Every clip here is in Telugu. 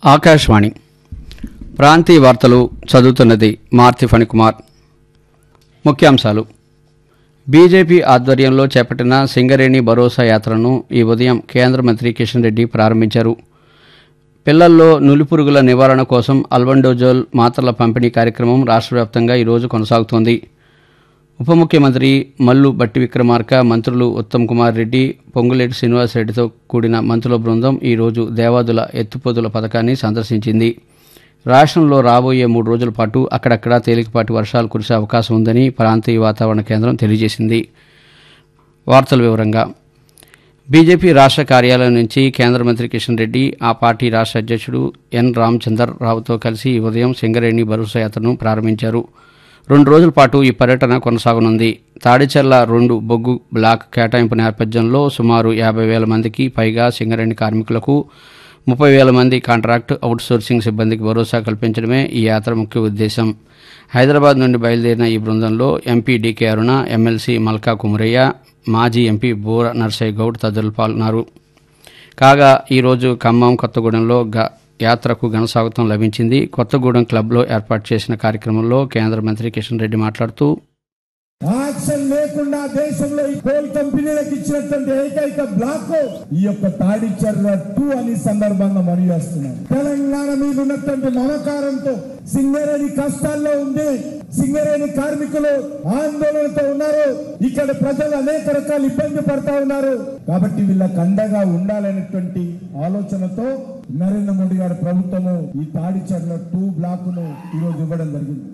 ఆకాశవాణి ప్రాంతీయ వార్తలు చదువుతున్నది మార్తి ఫణికుమార్ ముఖ్యాంశాలు బీజేపీ ఆధ్వర్యంలో చేపట్టిన సింగరేణి భరోసా యాత్రను ఈ ఉదయం కేంద్ర మంత్రి కిషన్ రెడ్డి ప్రారంభించారు పిల్లల్లో నులిపురుగుల నివారణ కోసం అల్బండోజోల్ మాత్రల పంపిణీ కార్యక్రమం రాష్ట్ర వ్యాప్తంగా ఈరోజు కొనసాగుతోంది ఉప ముఖ్యమంత్రి మల్లు బట్టి విక్రమార్క మంత్రులు ఉత్తమ్ కుమార్ రెడ్డి పొంగులేటి శ్రీనివాసరెడ్డితో కూడిన మంత్రుల బృందం ఈరోజు దేవాదుల ఎత్తుపోతుల పథకాన్ని సందర్శించింది రాష్ట్రంలో రాబోయే మూడు రోజుల పాటు అక్కడక్కడా తేలికపాటి వర్షాలు కురిసే అవకాశం ఉందని ప్రాంతీయ వాతావరణ కేంద్రం తెలియజేసింది వార్తల వివరంగా బీజేపీ రాష్ట్ర కార్యాలయం నుంచి కేంద్ర మంత్రి కిషన్ రెడ్డి ఆ పార్టీ రాష్ట్ర అధ్యక్షుడు ఎన్ రామచందర్ రావుతో కలిసి ఈ ఉదయం సింగరేణి భరోసా యాత్రను ప్రారంభించారు రెండు రోజుల పాటు ఈ పర్యటన కొనసాగనుంది తాడిచెర్ల రెండు బొగ్గు బ్లాక్ కేటాయింపు నేపథ్యంలో సుమారు యాభై వేల మందికి పైగా సింగరేణి కార్మికులకు ముప్పై వేల మంది కాంట్రాక్ట్ అవుట్సోర్సింగ్ సిబ్బందికి భరోసా కల్పించడమే ఈ యాత్ర ముఖ్య ఉద్దేశం హైదరాబాద్ నుండి బయలుదేరిన ఈ బృందంలో MP DK Aruna MLC Malka Kumaraiah మాజీ ఎంపీ బూర నర్సయ్య గౌడ్ తదితరులు పాల్గొన్నారు కాగా ఈరోజు ఖమ్మం కొత్తగూడెంలో గ యాత్రకు ఘనస్వాగతం లభించింది కొత్తగూడెం క్లబ్లో ఏర్పాటు చేసిన కార్యక్రమంలో కేంద్ర మంత్రి కిషన్ రెడ్డి మాట్లాడుతూ యాక్షన్ లేకుండా దేశంలో ఈ కోల్ కంపెనీలకు ఇచ్చినటువంటి ఏకైక బ్లాక్ ఈ యొక్క తాడిచర్ల టూ అని సందర్భంగా మనవి చేస్తున్నాం తెలంగాణ మీద ఉన్నటువంటి మమకారంతో సింగరేణి కష్టాల్లో ఉంది సింగరేణి కార్మికులు ఆందోళనతో ఉన్నారు ఇక్కడ ప్రజలు అనేక రకాల ఇబ్బంది పడతా ఉన్నారు కాబట్టి వీళ్ళకి అండగా ఉండాలనేటువంటి ఆలోచనతో నరేంద్ర మోడీ గారి ప్రభుత్వము ఈ తాడిచర్ల టూ బ్లాక్ ను ఈరోజు ఇవ్వడం జరిగింది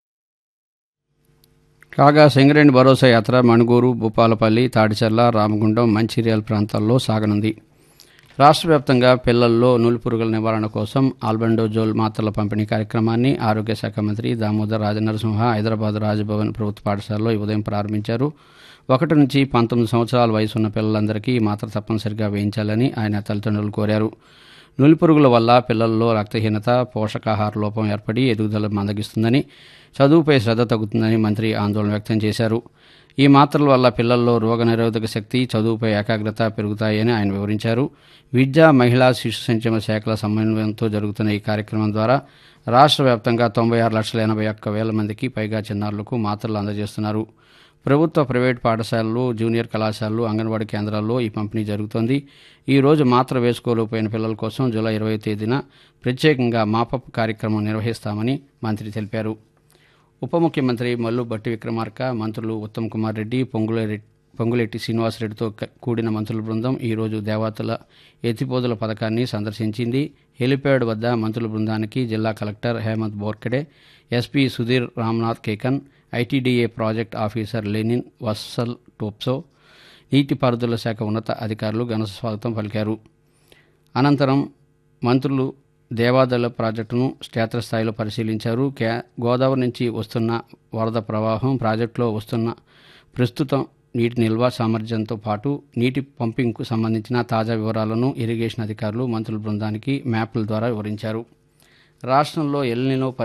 కాగా సింగరేణి భరోసా యాత్ర మణుగూరు భూపాలపల్లి తాడిచర్ల రామగుండం మంచిర్యాల ప్రాంతాల్లో సాగనుంది రాష్ట్ర వ్యాప్తంగా పిల్లల్లో నులిపురుగుల నివారణ కోసం ఆల్బండోజోల్ మాత్రల పంపిణీ కార్యక్రమాన్ని ఆరోగ్య శాఖ మంత్రి దామోదర్ రాజనరసింహ హైదరాబాద్ రాజభవన్ ప్రభుత్వ పాఠశాలలో ఈ ఉదయం ప్రారంభించారు ఒకటి నుంచి పంతొమ్మిది సంవత్సరాల వయసు ఉన్న పిల్లలందరికీ ఈ మాత్ర తప్పనిసరిగా వేయించాలని ఆయన తల్లిదండ్రులు కోరారు నులిపురుగుల వల్ల పిల్లల్లో రక్తహీనత పోషకాహార లోపం ఏర్పడి ఎదుగుదల మందగిస్తుందని చదువుపై శ్రద్ధ తగ్గుతుందని మంత్రి ఆందోళన వ్యక్తం చేశారు ఈ మాత్రల వల్ల పిల్లల్లో రోగనిరోధక శక్తి చదువుపై ఏకాగ్రత పెరుగుతాయని ఆయన వివరించారు విద్యా మహిళా శిశు సంక్షేమ శాఖల సమన్వయంతో జరుగుతున్న ఈ కార్యక్రమం ద్వారా రాష్ట్ర వ్యాప్తంగా తొంభై ఆరు లక్షల ఎనభై ఒక్క వేల మందికి పైగా చిన్నారులకు మాత్రలు అందజేస్తున్నారు ప్రభుత్వ ప్రైవేట్ పాఠశాలలు జూనియర్ కళాశాలలు అంగన్వాడీ కేంద్రాల్లో ఈ పంపిణీ జరుగుతోంది ఈ రోజు మాత్ర వేసుకోలేకపోయిన పిల్లల కోసం జూలై ఇరవై తేదీన ప్రత్యేకంగా మాపప్ కార్యక్రమం నిర్వహిస్తామని మంత్రి తెలిపారు ఉప ముఖ్యమంత్రి మల్లు బట్టి విక్రమార్క మంత్రులు ఉత్తమ్ కుమార్ రెడ్డి పొంగులేరెడ్డి పొంగులేటి శ్రీనివాసరెడ్డితో క- కూడిన మంత్రుల బృందం ఈరోజు దేవాతుల ఎత్తిపోదుల పథకాన్ని సందర్శించింది హెలిప్యాడ్ వద్ద మంత్రుల బృందానికి జిల్లా collector Hemanth Borkhade SP Sudheer Ramnath Kekan ITDA project officer Lenin Vatsal Toppo నీటిపారుదల శాఖ ఉన్నత అధికారులు ఘన స్వాగతం పలికారు అనంతరం మంత్రులు దేవాదల ప్రాజెక్టును క్షేత్రస్థాయిలో పరిశీలించారు కే గోదావరి నుంచి వస్తున్న వరద ప్రవాహం ప్రాజెక్టులో వస్తున్న ప్రస్తుతం నీటి నిల్వ సామర్థ్యంతో పాటు నీటి పంపింగ్కు సంబంధించిన తాజా వివరాలను ఇరిగేషన్ అధికారులు మంత్రుల బృందానికి మ్యాప్ల ద్వారా వివరించారు రాష్ట్రంలో ఎల్నినో